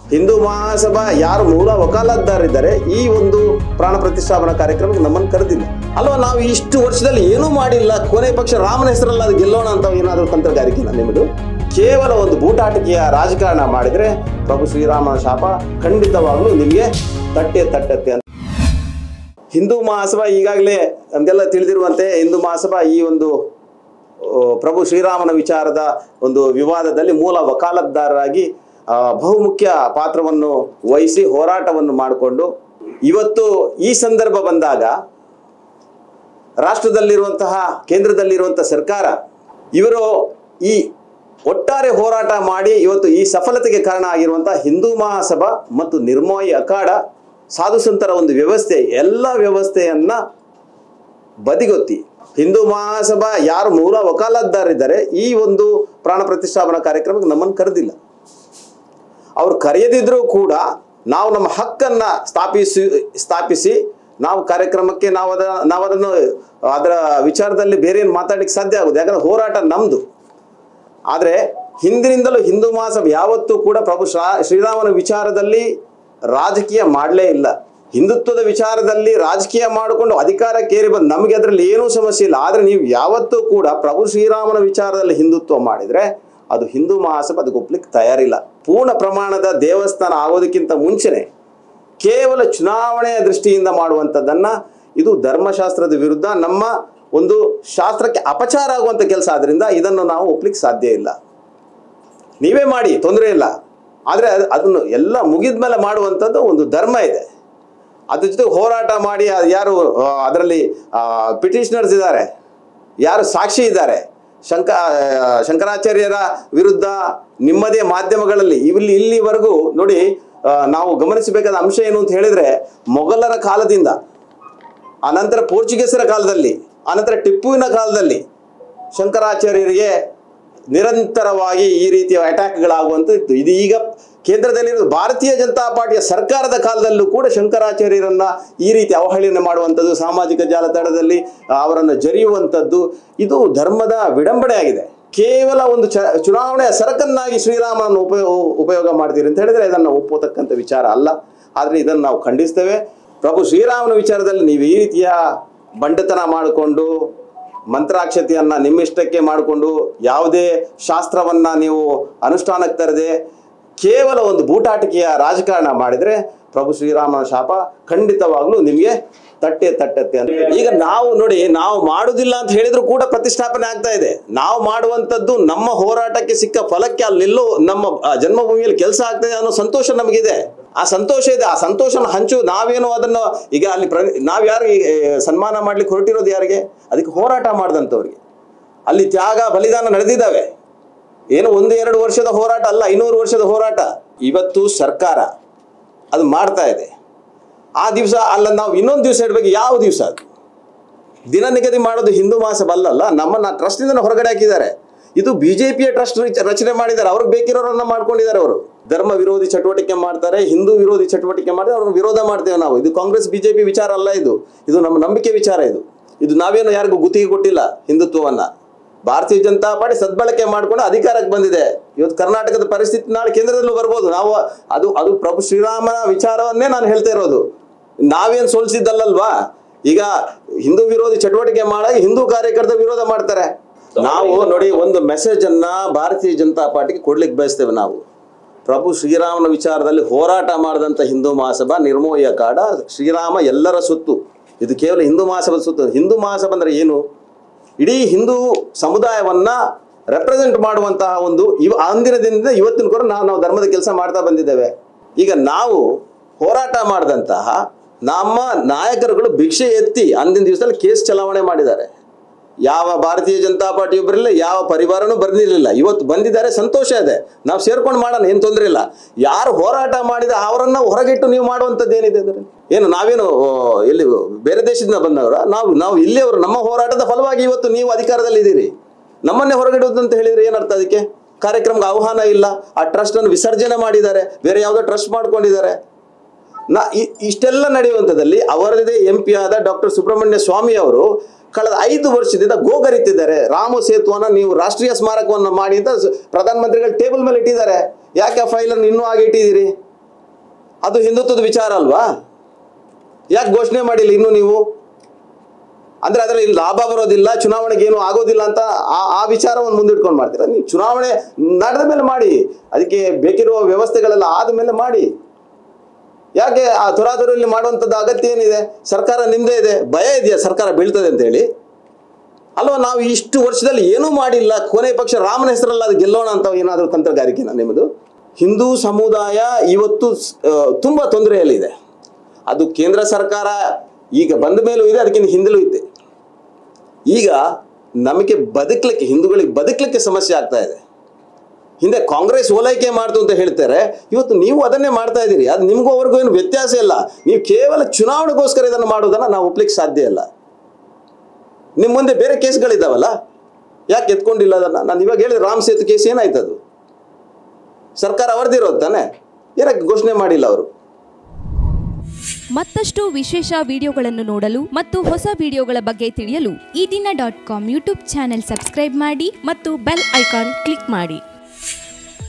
ಹಿಂದೂ ಮಹಾಸಭಾ ಯಾರು ಮೂಲ ವಕಾಲದ್ದಾರಿದ್ದಾರೆ ಈ ಒಂದು ಪ್ರಾಣ ಪ್ರತಿಷ್ಠಾಪನಾ ಕಾರ್ಯಕ್ರಮಕ್ಕೆ ನಮ್ಮನ್ನು ಕರೆದಿಲ್ಲ ಅಲ್ವಾ ನಾವು ಇಷ್ಟು ವರ್ಷದಲ್ಲಿ ಏನೂ ಮಾಡಿಲ್ಲ ಕೊನೆ ಪಕ್ಷ ರಾಮನ ಹೆಸರಲ್ಲಿ ಅದು ಗೆಲ್ಲೋಣ ಅಂತ ಏನಾದರೂ ತಂತ್ರಗಾರಿಕೆನ ನಿಮ್ಮದು ಕೇವಲ ಒಂದು ಬೂಟಾಟಿಕೆಯ ರಾಜಕಾರಣ ಮಾಡಿದ್ರೆ ಪ್ರಭು ಶ್ರೀರಾಮನ ಶಾಪ ಖಂಡಿತವಾಗ್ಲೂ ನಿಮಗೆ ತಟ್ಟೆ ತಟ್ಟತ್ತೆ ಅಂತ ಹಿಂದೂ ಮಹಾಸಭಾ ಈಗಾಗಲೇ ನಮಗೆಲ್ಲ ತಿಳಿದಿರುವಂತೆ ಹಿಂದೂ ಮಹಾಸಭಾ ಈ ಒಂದು ಆ, ಪ್ರಭು ಶ್ರೀರಾಮನ ವಿಚಾರದ ಒಂದು ವಿವಾದದಲ್ಲಿ ಮೂಲ ವಕಾಲತ್ದಾರರಾಗಿ ಆ, ಬಹುಮುಖ್ಯ ಪಾತ್ರವನ್ನು ವಹಿಸಿ ಹೋರಾಟವನ್ನು ಮಾಡಿಕೊಂಡು ಇವತ್ತು ಈ ಸಂದರ್ಭ ಬಂದಾಗ ರಾಷ್ಟ್ರದಲ್ಲಿರುವಂತಹ ಕೇಂದ್ರದಲ್ಲಿರುವಂತಹ ಸರ್ಕಾರ ಇವರು ಈ ಒಟ್ಟಾರೆ ಹೋರಾಟ ಮಾಡಿ ಇವತ್ತು ಈ ಸಫಲತೆಗೆ ಕಾರಣ ಆಗಿರುವಂತಹ ಹಿಂದೂ ಮಹಾಸಭಾ ಮತ್ತು ನಿರ್ಮೋಯಿ ಅಖಾಡ ಸಾಧು ಸಂತರ ಒಂದು ವ್ಯವಸ್ಥೆ ಎಲ್ಲ ವ್ಯವಸ್ಥೆಯನ್ನ ಬದಿಗೊತ್ತಿ ಹಿಂದೂ ಮಹಾಸಭಾ ಯಾರು ಮೂಲ ವಕಾಲದ್ದಾರಿದ್ದಾರೆ ಈ ಒಂದು ಪ್ರಾಣ ಪ್ರತಿಷ್ಠಾಪನಾ ಕಾರ್ಯಕ್ರಮಕ್ಕೆ ನಮ್ಮನ್ನು ಕರೆದಿಲ್ಲ ಅವ್ರು ಕರೆಯದಿದ್ರೂ ಕೂಡ ನಾವು ನಮ್ಮ ಹಕ್ಕನ್ನ ಸ್ಥಾಪಿಸಿ ಸ್ಥಾಪಿಸಿ ನಾವು ಕಾರ್ಯಕ್ರಮಕ್ಕೆ ನಾವು ಅದ ನಾವು ಅದನ್ನು ಅದರ ವಿಚಾರದಲ್ಲಿ ಬೇರೆ ಏನು ಮಾತಾಡಲಿಕ್ಕೆ ಸಾಧ್ಯ ಆಗುದು ಯಾಕಂದ್ರೆ ಹೋರಾಟ ನಮ್ಮದು ಆದರೆ ಹಿಂದಿನಿಂದಲೂ ಹಿಂದೂ ಮಹಾಸಭೆ ಯಾವತ್ತೂ ಕೂಡ ಪ್ರಭು ಶ್ರಾ- ಶ್ರೀರಾಮನ ವಿಚಾರದಲ್ಲಿ ರಾಜಕೀಯ ಮಾಡಲೇ ಇಲ್ಲ ಹಿಂದುತ್ವದ ವಿಚಾರದಲ್ಲಿ ರಾಜಕೀಯ ಮಾಡಿಕೊಂಡು ಅಧಿಕಾರಕ್ಕೇರಿ ಬಂದು ನಮಗೆ ಅದರಲ್ಲಿ ಏನೂ ಸಮಸ್ಯೆ ಇಲ್ಲ ಆದರೆ ನೀವು ಯಾವತ್ತೂ ಕೂಡ ಪ್ರಭು ಶ್ರೀರಾಮನ ವಿಚಾರದಲ್ಲಿ ಹಿಂದುತ್ವ ಮಾಡಿದರೆ ಅದು ಹಿಂದೂ ಮಹಾಸಭೆ ಅದಕ್ಕೆ ಒಪ್ಲಿಕ್ಕೆ ತಯಾರಿಲ್ಲ ಪೂರ್ಣ ಪ್ರಮಾಣದ ದೇವಸ್ಥಾನ ಆಗೋದಕ್ಕಿಂತ ಮುಂಚೆನೆ ಕೇವಲ ಚುನಾವಣೆಯ ದೃಷ್ಟಿಯಿಂದ ಮಾಡುವಂಥದ್ದನ್ನ ಇದು ಧರ್ಮಶಾಸ್ತ್ರದ ವಿರುದ್ಧ ನಮ್ಮ ಒಂದು ಶಾಸ್ತ್ರಕ್ಕೆ ಅಪಚಾರ ಆಗುವಂಥ ಕೆಲಸ ಆದ್ರಿಂದ ಇದನ್ನು ನಾವು ಒಪ್ಲಿಕ್ಕೆ ಸಾಧ್ಯ ಇಲ್ಲ ನೀವೇ ಮಾಡಿ ತೊಂದರೆ ಇಲ್ಲ ಆದರೆ ಅದ್- ಅದನ್ನು ಎಲ್ಲ ಮುಗಿದ ಮೇಲೆ ಮಾಡುವಂಥದ್ದು ಒಂದು ಧರ್ಮ ಇದೆ ಅದ್ರ ಜೊತೆ ಹೋರಾಟ ಮಾಡಿ ಅದ್ ಯಾರು ಆ, ಅದರಲ್ಲಿ ಪಿಟಿಷನರ್ಸ್ ಇದ್ದಾರೆ ಯಾರು ಸಾಕ್ಷಿ ಇದ್ದಾರೆ ಶಂಕ ಆ, ಶಂಕರಾಚಾರ್ಯರ ವಿರುದ್ಧ ನಿಮ್ಮದೇ ಮಾಧ್ಯಮಗಳಲ್ಲಿ ಇಲ್ಲಿ ಇಲ್ಲಿವರೆಗೂ ನೋಡಿ ಆ, ನಾವು ಗಮನಿಸಬೇಕಾದ ಅಂಶ ಏನು ಅಂತ ಹೇಳಿದ್ರೆ ಮೊಘಲರ ಕಾಲದಿಂದ ಅನಂತರ ಪೋರ್ಚುಗೀಸರ ಕಾಲದಲ್ಲಿ ಅನಂತರ ಟಿಪ್ಪುವಿನ ಕಾಲದಲ್ಲಿ ಶಂಕರಾಚಾರ್ಯರಿಗೆ ನಿರಂತರವಾಗಿ ಈ ರೀತಿಯ ಅಟ್ಯಾಕ್ಗಳಾಗುವಂಥದ್ದು ಇದು ಈಗ ಕೇಂದ್ರದಲ್ಲಿರೋ ಭಾರತೀಯ ಜನತಾ ಪಾರ್ಟಿಯ ಸರ್ಕಾರದ ಕಾಲದಲ್ಲೂ ಕೂಡ ಶಂಕರಾಚಾರ್ಯರನ್ನ ಈ ರೀತಿ ಅವಹೇಳನ ಮಾಡುವಂಥದ್ದು ಸಾಮಾಜಿಕ ಜಾಲತಾಣದಲ್ಲಿ ಅವರನ್ನು ಜರಿಯುವಂಥದ್ದು ಇದು ಧರ್ಮದ ವಿಡಂಬನೆ ಆಗಿದೆ ಕೇವಲ ಒಂದು ಚ ಚುನಾವಣೆಯ ಸರಕನ್ನಾಗಿ ಶ್ರೀರಾಮನನ್ನು ಉಪಯೋಗ ಉಪಯೋಗ ಮಾಡ್ತೀರಿ ಅಂತ ಹೇಳಿದ್ರೆ ಇದನ್ನು ಒಪ್ಪತಕ್ಕಂಥ ವಿಚಾರ ಅಲ್ಲ ಆದರೆ ಇದನ್ನು ನಾವು ಖಂಡಿಸ್ತೇವೆ ಪ್ರಭು ಶ್ರೀರಾಮನ ವಿಚಾರದಲ್ಲಿ ನೀವು ಈ ರೀತಿಯ ಬಂಡತನ ಮಾಡಿಕೊಂಡು ಮಂತ್ರಾಕ್ಷತೆಯನ್ನ ನಿಮ್ಮಿಷ್ಟಕ್ಕೆ ಮಾಡಿಕೊಂಡು ಯಾವುದೇ ಶಾಸ್ತ್ರವನ್ನ ನೀವು ಅನುಷ್ಠಾನಕ್ಕೆ ತರದೆ ಕೇವಲ ಒಂದು ಬೂಟಾಟಿಕೆಯ ರಾಜಕಾರಣ ಮಾಡಿದ್ರೆ ಪ್ರಭು ಶ್ರೀರಾಮನ ಶಾಪ ಖಂಡಿತವಾಗ್ಲೂ ನಿಮಗೆ ತಟ್ಟೆ ತಟ್ಟತ್ತೆ ಅಂತ ಈಗ ನಾವು ನೋಡಿ ನಾವು ಮಾಡುದಿಲ್ಲ ಅಂತ ಹೇಳಿದ್ರು ಕೂಡ ಪ್ರತಿಷ್ಠಾಪನೆ ಆಗ್ತಾ ಇದೆ ನಾವು ಮಾಡುವಂಥದ್ದು ನಮ್ಮ ಹೋರಾಟಕ್ಕೆ ಸಿಕ್ಕ ಫಲಕ್ಕೆ ಅಲ್ಲೆಲ್ಲೋ ನಮ್ಮ ಆ, ಜನ್ಮಭೂಮಿಯಲ್ಲಿ ಕೆಲಸ ಆಗ್ತದೆ ಅನ್ನೋ ಸಂತೋಷ ನಮಗಿದೆ ಆ ಸಂತೋಷ ಇದೆ ಆ ಸಂತೋಷನ ಹಂಚು ನಾವೇನು ಅದನ್ನು ಈಗ ಅಲ್ಲಿ ಪ್ರ ನಾವು ಯಾರು ಸನ್ಮಾನ ಮಾಡ್ಲಿಕ್ಕೆ ಹೊರಟಿರೋದು ಯಾರಿಗೆ ಅದಕ್ಕೆ ಹೋರಾಟ ಮಾಡಿದಂಥವ್ರಿಗೆ ಅಲ್ಲಿ ತ್ಯಾಗ ಬಲಿದಾನ ನಡೆದಿದ್ದಾವೆ ಏನು ಒಂದು ಎರಡು ವರ್ಷದ ಹೋರಾಟ ಅಲ್ಲ ಐನೂರು ವರ್ಷದ ಹೋರಾಟ ಇವತ್ತು ಸರ್ಕಾರ ಅದು ಮಾಡ್ತಾ ಇದೆ ಆ ದಿವಸ ಅಲ್ಲ ನಾವು ಇನ್ನೊಂದು ದಿವಸ ಇಡಬೇಕು ಯಾವ ದಿವಸ ಅದು ದಿನ ನಿಗದಿ ಮಾಡೋದು ಹಿಂದೂ ಮಹಾಸಭಾ ಅಲ್ಲಲ್ಲ ನಮ್ಮನ್ನ ಟ್ರಸ್ಟಿಂದ ಹೊರಗಡೆ ಹಾಕಿದ್ದಾರೆ ಇದು ಬಿಜೆಪಿಯ ಟ್ರಸ್ಟ್ ರಚನೆ ಮಾಡಿದ್ದಾರೆ ಅವ್ರಿಗೆ ಬೇಕಿರೋರನ್ನ ಮಾಡ್ಕೊಂಡಿದ್ದಾರೆ ಅವರು ಧರ್ಮ ವಿರೋಧಿ ಚಟುವಟಿಕೆ ಮಾಡ್ತಾರೆ ಹಿಂದೂ ವಿರೋಧಿ ಚಟುವಟಿಕೆ ಮಾಡ್ತಾರೆ ಅವ್ರನ್ನ ವಿರೋಧ ಮಾಡ್ತೇವೆ ನಾವು ಇದು ಕಾಂಗ್ರೆಸ್ ಬಿಜೆಪಿ ವಿಚಾರ ಅಲ್ಲ ಇದು ಇದು ನಮ್ಮ ನಂಬಿಕೆ ವಿಚಾರ ಇದು ಇದು ನಾವೇನು ಯಾರಿಗೂ ಗುತ್ತಿಗೆ ಕೊಟ್ಟಿಲ್ಲ ಹಿಂದುತ್ವವನ್ನ ಭಾರತೀಯ ಜನತಾ ಪಾರ್ಟಿ ಸದ್ಬಳಕೆ ಮಾಡ್ಕೊಂಡು ಅಧಿಕಾರಕ್ಕೆ ಬಂದಿದೆ ಇವತ್ತು ಕರ್ನಾಟಕದ ಪರಿಸ್ಥಿತಿ ನಾಳೆ ಕೇಂದ್ರದಲ್ಲೂ ಬರ್ಬೋದು ನಾವು ಅದು ಅದು ಪ್ರಭು ಶ್ರೀರಾಮನ ವಿಚಾರವನ್ನೇ ನಾನು ಹೇಳ್ತಾ ಇರೋದು ನಾವೇನು ಸೋಲಿಸಿದ್ದಲ್ಲಲ್ವಾ ಈಗ ಹಿಂದೂ ವಿರೋಧಿ ಚಟುವಟಿಕೆ ಮಾಡಿ ಹಿಂದೂ ಕಾರ್ಯಕರ್ತರ ವಿರೋಧ ಮಾಡ್ತಾರೆ ನಾವು ನೋಡಿ ಒಂದು ಮೆಸೇಜ್ ಅನ್ನ ಭಾರತೀಯ ಜನತಾ ಪಾರ್ಟಿಗೆ ಕೊಡ್ಲಿಕ್ಕೆ ಬಯಸ್ತೇವೆ ನಾವು ಪ್ರಭು ಶ್ರೀರಾಮನ ವಿಚಾರದಲ್ಲಿ ಹೋರಾಟ ಮಾಡಿದಂಥ ಹಿಂದೂ ಮಹಾಸಭಾ ನಿರ್ಮೋಯ ಕಾಡ ಶ್ರೀರಾಮ ಎಲ್ಲರ ಸುತ್ತು ಇದು ಕೇವಲ ಹಿಂದೂ ಮಹಾಸಭಾ ಸುತ್ತು ಹಿಂದೂ ಮಹಾಸಭಾ ಅಂದ್ರೆ ಏನು ಇಡೀ ಹಿಂದೂ ಸಮುದಾಯವನ್ನ ರೆಪ್ರೆಸೆಂಟ್ ಮಾಡುವಂತಹ ಒಂದು ಇವ ಅಂದಿನ ದಿನದಿಂದ ಇವತ್ತಿನ ಕೂಡ ನಾವು ನಾವು ಧರ್ಮದ ಕೆಲಸ ಮಾಡ್ತಾ ಬಂದಿದ್ದೇವೆ ಈಗ ನಾವು ಹೋರಾಟ ಮಾಡಿದಂತಹ ನಮ್ಮ ನಾಯಕರುಗಳು ಭಿಕ್ಷೆ ಎತ್ತಿ ಅಂದಿನ ದಿವಸದಲ್ಲಿ ಕೇಸ್ ಚಲಾವಣೆ ಮಾಡಿದ್ದಾರೆ ಯಾವ ಭಾರತೀಯ ಜನತಾ ಪಾರ್ಟಿ ಬರಲಿಲ್ಲ ಯಾವ ಪರಿವಾರನೂ ಬಂದಿರಲಿಲ್ಲ ಇವತ್ತು ಬಂದಿದ್ದಾರೆ ಸಂತೋಷ ಇದೆ ನಾವು ಸೇರ್ಕೊಂಡು ಮಾಡೋಣ ಏನು ತೊಂದರೆ ಇಲ್ಲ ಯಾರು ಹೋರಾಟ ಮಾಡಿದ ಅವರನ್ನ ಹೊರಗಿಟ್ಟು ನೀವು ಮಾಡುವಂಥದ್ದು ಏನಿದೆ ಅದರಲ್ಲಿ ಏನು ನಾವೇನು ಆ, ಎಲ್ಲಿ ಬೇರೆ ದೇಶದಿಂದ ಬಂದವರ ನಾವು ನಾವು ಇಲ್ಲಿಯವರು ನಮ್ಮ ಹೋರಾಟದ ಫಲವಾಗಿ ಇವತ್ತು ನೀವು ಅಧಿಕಾರದಲ್ಲಿ ಇದ್ದೀರಿ ನಮ್ಮನ್ನೇ ಹೊರಗಿಡುವುದು ಅಂತ ಹೇಳಿದ್ರೆ ಏನರ್ಥ ಅದಕ್ಕೆ ಕಾರ್ಯಕ್ರಮಕ್ಕೆ ಆಹ್ವಾನ ಇಲ್ಲ ಆ ಟ್ರಸ್ಟ್ ಅನ್ನು ವಿಸರ್ಜನೆ ಮಾಡಿದ್ದಾರೆ ಬೇರೆ ಯಾವುದೋ ಟ್ರಸ್ಟ್ ಮಾಡ್ಕೊಂಡಿದ್ದಾರೆ ನಾ ಇ- ಇಷ್ಟೆಲ್ಲ ನಡೆಯುವಂಥದ್ದಲ್ಲಿ ಅವರದೇ ಎಂ ಪಿ ಆದ ಡಾಕ್ಟರ್ ಸುಬ್ರಹ್ಮಣ್ಯ ಸ್ವಾಮಿ ಅವರು ಕಳೆದ ಐದು ವರ್ಷದಿಂದ ಗೋಗರಿತಿದ್ದಾರೆ ರಾಮ ಸೇತುವನ್ನ ನೀವು ರಾಷ್ಟ್ರೀಯ ಸ್ಮಾರಕವನ್ನು ಮಾಡಿ ಅಂತ ಸ- ಪ್ರಧಾನಮಂತ್ರಿಗಳು ಟೇಬಲ್ ಮೇಲೆ ಇಟ್ಟಿದ್ದಾರೆ ಯಾಕೆ ಆ ಫೈಲನ್ನು ಇನ್ನೂ ಹಾಗೆ ಇಟ್ಟಿದ್ದೀರಿ ಅದು ಹಿಂದುತ್ವದ ವಿಚಾರ ಅಲ್ವಾ ಯಾಕೆ ಘೋಷಣೆ ಮಾಡಿಲ್ಲ ಇನ್ನು ನೀವು ಅಂದ್ರೆ ಅದರಲ್ಲಿ ಲಾಭ ಬರೋದಿಲ್ಲ ಚುನಾವಣೆಗೆ ಏನು ಆಗೋದಿಲ್ಲ ಅಂತ ಆ ಆ ವಿಚಾರವನ್ನು ಮುಂದಿಟ್ಕೊಂಡು ಮಾಡ್ತೀರಾ ನೀವು ಚುನಾವಣೆ ನಡೆದ ಮೇಲೆ ಮಾಡಿ ಅದಕ್ಕೆ ಬೇಕಿರುವ ವ್ಯವಸ್ಥೆಗಳೆಲ್ಲ ಆದ ಮೇಲೆ ಮಾಡಿ ಯಾಕೆ ಆ ತುರಾತುರಲ್ಲಿ ಮಾಡುವಂಥದ್ದು ಅಗತ್ಯ ಏನಿದೆ ಸರ್ಕಾರ ನಿಮ್ಮದೇ ಇದೆ ಭಯ ಇದೆಯಾ ಸರ್ಕಾರ ಬೀಳ್ತದೆ ಅಂತ ಹೇಳಿ ಅಲ್ವಾ ನಾವು ಇಷ್ಟು ವರ್ಷದಲ್ಲಿ ಏನೂ ಮಾಡಿಲ್ಲ ಕೊನೆ ಪಕ್ಷ ರಾಮನ ಹೆಸರಲ್ಲ ಅದು ಗೆಲ್ಲೋಣ ಅಂತ ಏನಾದರೂ ತಂತ್ರಗಾರಿಕೆನ ನಿಮ್ಮದು ಹಿಂದೂ ಸಮುದಾಯ ಇವತ್ತು ಸ್- ಆ, ತುಂಬ ತೊಂದರೆಯಲ್ಲಿದೆ ಅದು ಕೇಂದ್ರ ಸರ್ಕಾರ ಈಗ ಬಂದ ಮೇಲೂ ಇದೆ ಅದಕ್ಕಿಂತ ಹಿಂದಲೂ ಇದೆ ಈಗ ನಮಗೆ ಬದುಕಲಿಕ್ಕೆ ಹಿಂದೂಗಳಿಗೆ ಬದುಕಲಿಕ್ಕೆ ಸಮಸ್ಯೆ ಆಗ್ತಾ ಇದೆ ಹಿಂದೆ ಕಾಂಗ್ರೆಸ್ ಓಲೈಕೆ ಮಾಡ್ತು ಅಂತ ಹೇಳ್ತಾರೆ ಇವತ್ತು ನೀವು ಅದನ್ನೇ ಮಾಡ್ತಾ ಇದ್ದೀರಿ ಅದು ನಿಮಗೂ ಅವ್ರಿಗೂ ಏನು ವ್ಯತ್ಯಾಸ ಇಲ್ಲ ನೀವು ಕೇವಲ ಚುನಾವಣೆಗೋಸ್ಕರ ಇದನ್ನು ಮಾಡೋದನ್ನು ನಾವು ಒಪ್ಲಿಕ್ಕೆ ಸಾಧ್ಯ ಇಲ್ಲ ನಿಮ್ಮ ಮುಂದೆ ಬೇರೆ ಕೇಸ್ಗಳಿದ್ದಾವಲ್ಲ ಯಾಕೆ ಎತ್ಕೊಂಡಿಲ್ಲ ಅದನ್ನು ನಾನು ಇವಾಗ ಹೇಳಿದೆ ರಾಮ್ ಸೇತು ಕೇಸ್ ಏನಾಯ್ತು ಅದು ಸರ್ಕಾರ ಅವರದಿರೋದು ತಾನೆ ಏನಕ್ಕೆ ಘೋಷಣೆ ಮಾಡಿಲ್ಲ ಅವರು ಮತ್ತಷ್ಟು ವಿಶೇಷ ವಿಡಿಯೋಗಳನ್ನು ನೋಡಲು ಮತ್ತು ಹೊಸ ವಿಡಿಯೋಗಳ ಬಗ್ಗೆ ತಿಳಿಯಲು ಈ ದಿನ dot com YouTube channel subscribe ಮಾಡಿ ಮತ್ತು ಬೆಲ್ ಐಕಾನ್ ಕ್ಲಿಕ್ ಮಾಡಿ